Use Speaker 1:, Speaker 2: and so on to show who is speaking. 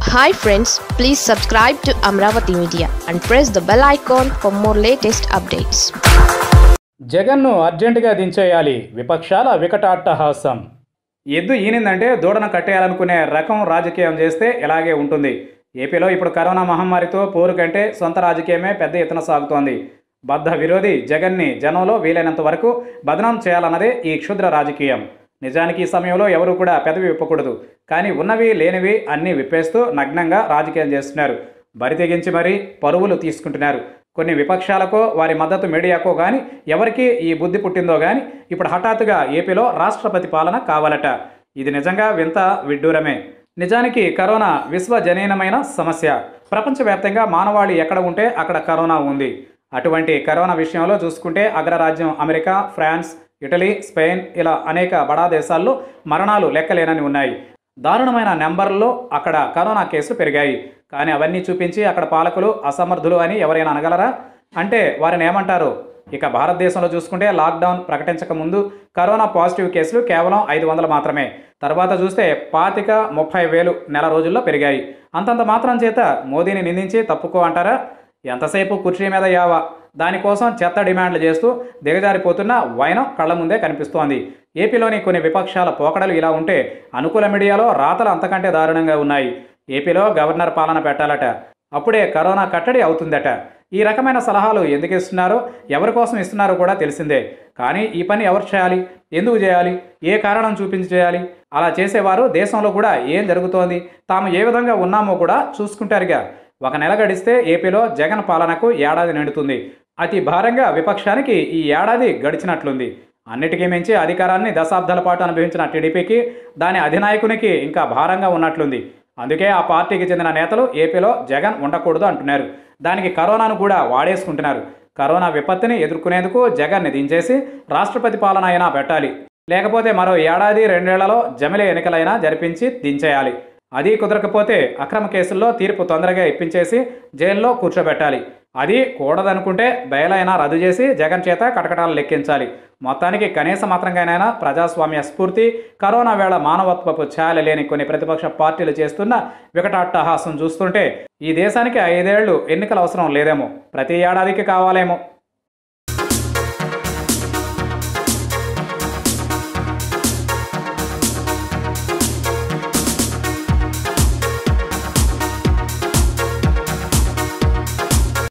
Speaker 1: hi friends please subscribe to Amaravati media and press the bell icon for more latest updates
Speaker 2: జగన్ను అర్జెంటుగా దించేయాలి విపక్షాల వికటాట్టహాసం ఎద్దు ఈనిందంటే దూడను కట్టేయాలనుకునే రకం రాజకీయం చేస్తే ఇలాగే ఉంటుంది ఏపీలో ఇప్పుడు కరోనా మహమ్మారితో పోరు కంటే సొంత రాజకీయమే పెద్ద ఎత్తున సాగుతోంది బద్ధ విరోధి జగన్ని జనంలో వీలైనంత వరకు బదనాం చేయాలన్నదే ఈ క్షుద్ర రాజకీయం నిజానికి ఈ సమయంలో ఎవరు కూడా పెదవి విప్పకూడదు కానీ ఉన్నవి లేనివి అన్నీ విప్పేస్తూ నగ్నంగా రాజకీయం చేస్తున్నారు బరి తెగించి మరీ పరువులు తీసుకుంటున్నారు కొన్ని విపక్షాలకో వారి మద్దతు మీడియాకో కానీ ఎవరికి ఈ బుద్ధి పుట్టిందో కానీ ఇప్పుడు హఠాత్తుగా ఏపీలో రాష్ట్రపతి పాలన కావాలట ఇది నిజంగా వింత విడ్డూరమే నిజానికి కరోనా విశ్వజనీనమైన సమస్య ప్రపంచవ్యాప్తంగా మానవాళి ఎక్కడ ఉంటే అక్కడ కరోనా ఉంది అటువంటి కరోనా విషయంలో చూసుకుంటే అగ్రరాజ్యం అమెరికా ఫ్రాన్స్ ఇటలీ స్పెయిన్ ఇలా అనేక బడా దేశాల్లో మరణాలు లెక్కలేనని ఉన్నాయి దారుణమైన నెంబర్లో అక్కడ కరోనా కేసులు పెరిగాయి కానీ అవన్నీ చూపించి అక్కడ పాలకులు అసమర్థులు అని ఎవరైనా అనగలరా అంటే వారిని ఏమంటారు ఇక భారతదేశంలో చూసుకుంటే లాక్డౌన్ ప్రకటించక ముందు కరోనా పాజిటివ్ కేసులు కేవలం ఐదు వందలు మాత్రమే తర్వాత చూస్తే పాతిక ముప్పై వేలు నెల రోజుల్లో పెరిగాయి అంతంత మాత్రం చేత మోదీని నిందించి తప్పుకో అంటారా ఎంతసేపు కుర్చీ మీద యావ దానికోసం చెత్త డిమాండ్లు చేస్తూ దిగజారిపోతున్న వైనం కళ్ళ ముందే కనిపిస్తోంది ఏపీలోని కొన్ని విపక్షాల పోకడలు ఇలా ఉంటే అనుకూల మీడియాలో రాతలు అంతకంటే దారుణంగా ఉన్నాయి ఏపీలో గవర్నర్ పాలన పెట్టాలట అప్పుడే కరోనా కట్టడి అవుతుందట ఈ రకమైన సలహాలు ఎందుకు ఇస్తున్నారో ఎవరి కోసం ఇస్తున్నారో కూడా తెలిసిందే కానీ ఈ పని ఎవరు చేయాలి ఎందుకు చేయాలి ఏ కారణం చూపించి చేయాలి అలా చేసేవారు దేశంలో కూడా ఏం జరుగుతోంది తాము ఏ విధంగా ఉన్నామో కూడా చూసుకుంటారుగా ఒక నెల గడిస్తే ఏపీలో జగన్ పాలనకు ఏడాది నిండుతుంది అతి భారంగా విపక్షానికి ఈ ఏడాది గడిచినట్లుంది అన్నిటికీ మించి అధికారాన్ని దశాబ్దాల పాటు అనుభవించిన టీడీపీకి దాని అధినాయకునికి ఇంకా భారంగా ఉన్నట్లుంది అందుకే ఆ పార్టీకి చెందిన నేతలు ఏపీలో జగన్ ఉండకూడదు అంటున్నారు దానికి కరోనాను కూడా వాడేసుకుంటున్నారు కరోనా విపత్తుని ఎదుర్కొనేందుకు జగన్ని దించేసి రాష్ట్రపతి పాలన అయినా పెట్టాలి లేకపోతే మరో ఏడాది రెండేళ్లలో జమిలి ఎన్నికలైనా జరిపించి దించేయాలి అది కుదరకపోతే అక్రమ కేసుల్లో తీర్పు తొందరగా ఇప్పించేసి జైల్లో కూర్చోబెట్టాలి అది కూడదనుకుంటే బయలైనా రద్దు చేసి జగన్ చేత కటకటాలు లెక్కించాలి మొత్తానికి కనీస మాత్రంగానైనా ప్రజాస్వామ్య స్ఫూర్తి కరోనా వేళ మానవత్వపు ఛాయలు లేని కొన్ని ప్రతిపక్ష పార్టీలు చేస్తున్న వికటాట్టహాసం చూస్తుంటే ఈ దేశానికి ఐదేళ్లు ఎన్నికల అవసరం లేదేమో ప్రతి ఏడాదికి కావాలేమో